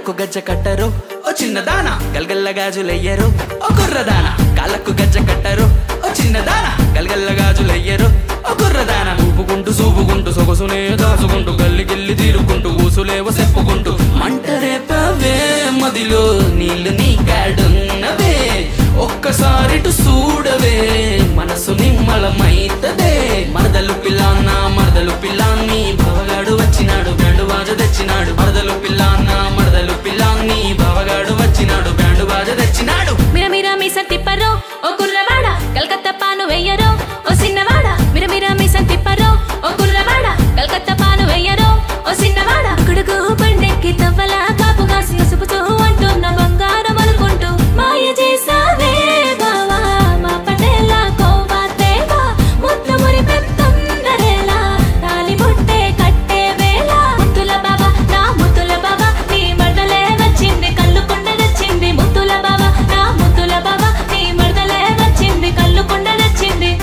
కాళ్ళకు గజ్జ కట్టరు ఓ చిన్నదాన గల్గల్ల గాజులెయ్యరు ఓ కుర్రదాన కాళ్ళకు గజ్జ కట్టరు ఓ చిన్నదాన గల్గల్ల గాజులెయ్యరు ఓ కుర్రదాన ఊపుకుంటూ సూపుకుంటూ సొగసునే దాచుకుంటూ గల్లి గిల్లి తీరుకుంటూ ఊసులేవ చెప్పుకుంటూ మంట రేపవే మదిలో నీళ్లు నీ కాడున్నవే ఒక్కసారిటు చూడవే మనసు నిమ్మలమైతదే మరదలు పిల్లాన్న మరదలు పిల్లాన్ని భవగాడు వచ్చినాడు బ్యాండు బాజ తెచ్చినాడు మరదలు పిల్లాన్న మరదలు పిల్లాన్ని భవగాడు వచ్చినాడు బ్యాండు బాజ తెచ్చినాడు మిర మిర మీస తిప్పరో ఓ కుర్రవాడ కలకత్తా పాను వెయ్యరో ఓ సిన్నవాడ మిర మిర మీస తిప్పరో ఓ కుర్రవాడ కలకత్తా పాను వెయ్యరో ఓ సిన్నవాడ గుడుగు బండెక్కి తవ్వల కాపు కాసి ఉసుపుతూ అంటున్న బంగారం అనుకుంటూ మాయ చేసావే బావా మా పటేల కోవా తేవా ముద్దు మురి పెత్తందరేలా తాలి బుట్టే కట్టే వేళ ముద్దుల బాబా నా ముద్దుల బాబా నీ మడదలే వచ్చింది కళ్ళు కొండలొచ్చింది ముద్దుల బాబా నా ముద్దుల బాబా నీ మడదలే వచ్చింది కళ్ళు కొండలొచ్చింది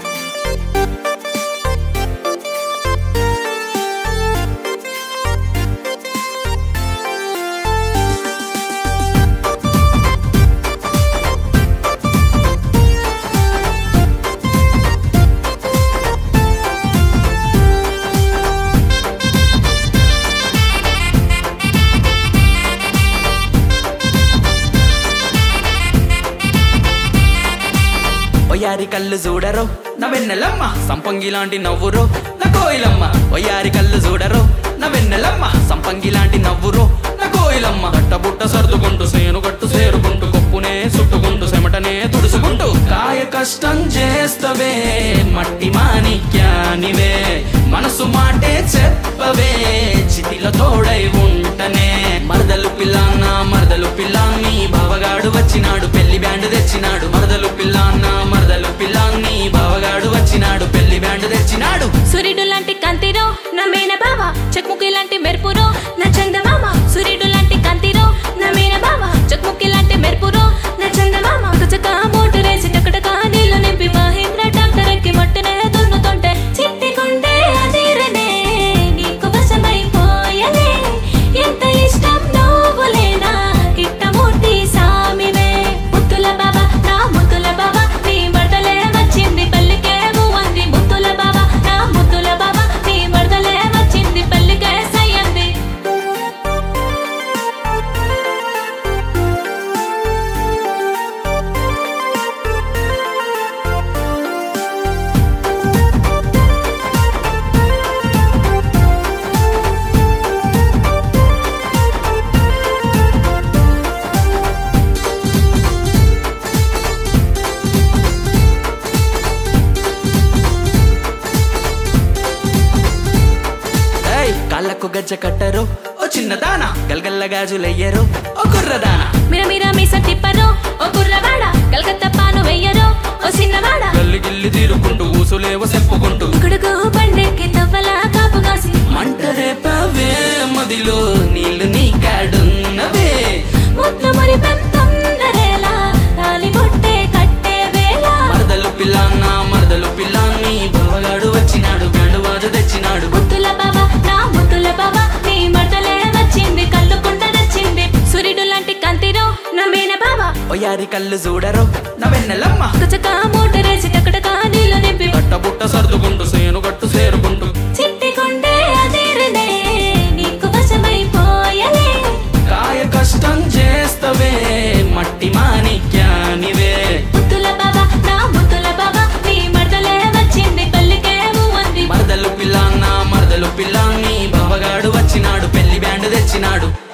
ఒయ్యారి కళ్ళు చూడరో నా వెన్నెలమ్మ సంపంగి లాంటి నవ్వురో నా కోయిలమ్మ ఒయ్యారి కళ్ళు చూడరో నా వెన్నెలమ్మ సంపంగి లాంటి నవ్వురో నా కోయిలమ్మ కట్టబుట్ట సర్దుకుంటూ సేను కట్టు సేరుకుంటూ కొప్పునే చుట్టుకుంటూ చెమటనే తుడుచుకుంటూ కాయ కష్టం చేస్తవే మట్టి మాణిక్యానివే మనసు మాటే చెప్పవే చిటిల తోడై ఉంటనే మరదలు పిల్లాన్న మరదలు పిల్లాన్ని బావగాడు వచ్చినాడు పెళ్లి బ్యాండ్ తెచ్చినాడు మరదలు పిల్లాన్న మరదలు పిల్లాన్ని బావగాడు వచ్చినాడు పెళ్లి బ్యాండ్ తెచ్చినాడు సూర్యుడు లాంటి కాంతిరో నా మేన బావ చక్ముకి లాంటి మెరుపురో నా చందమామ సూర్యుడు లాంటి కాంతిరో నా మేన బావ చక్ముకి లాంటి మెరుపురో నా చందమామ కచక మోటరేసి టకటక నీళ్లు నింపి మహేంద్ర ట్రాక్టర్ ఎక్కి మట్టునే దున్నుతుంటే చిట్టి కొండే అదిరనే నీకు వశమైపోయలే ఎంత ఇష్టం నువ్వులేనా కిట్టమూర్తి సామివే ముత్తుల బాబా నా ముత్తుల బాబా నీ మడతలే వచ్చింది పల్లికే అంది ముత్తుల బాబా నా ముత్తుల బాబా నీ మడతలే వచ్చింది పల్లికే సయ్యంది ఏయ్ కాళ్ళకు గజ్జ కట్టరు ఓ చిన్నదాన గల్గల్ల గాజులెయ్యరు ఓ కుర్రదాన మిర మిర మీస తిప్పరో ఓ కుర్రవాడ కలకత్తా పాను వెయ్యరో ఓ సిన్నవాడ గల్లి గిల్లి తీరుకుంటూ ఊసులేవ చెప్పుకుంటూ గుడుగు బండెక్కి తవ్వల కాపు కాసి మంట రేపవే మదిలో నీళ్లు నీ కాడున్నవే ముద్దు మురి పెత్తందరేలా తాలి బొట్టే కట్టే వేళ మరదలు పిల్లాన్న మరదలు పిల్లాన్ని బావగాడు వచ్చినాడు బ్యాండు బాజ తెచ్చినాడు ముద్దుల బాబా నా ముద్దుల బాబా నీ మడతలే వచ్చింది కళ్ళు కుండలొచ్చింది సూర్యుడు లాంటి కాంతిరో నా మేన బాబా ఒయ్యారి కళ్ళు చూడరు నా వెన్నెలమ్మ కచక మోటరేసి టకటక నీళ్లు నింపి కట్టబుట్ట సర్దుకుంటూ సేను కట్టు సేరుకుంటూ చిట్టి కొండే అదిరనే నీకు వశమైపోయలే కాయ కష్టం చేస్తవే మట్టి మాణిక్యానివే ముద్దుల బాబా నా ముద్దుల బాబా నీ మడతలే వచ్చింది పల్లికే అంది మరదలు పిల్లాన్న మరదలు పిల్లాన్ని బావగాడు వచ్చినాడు పెళ్లి బ్యాండ్ తెచ్చినాడు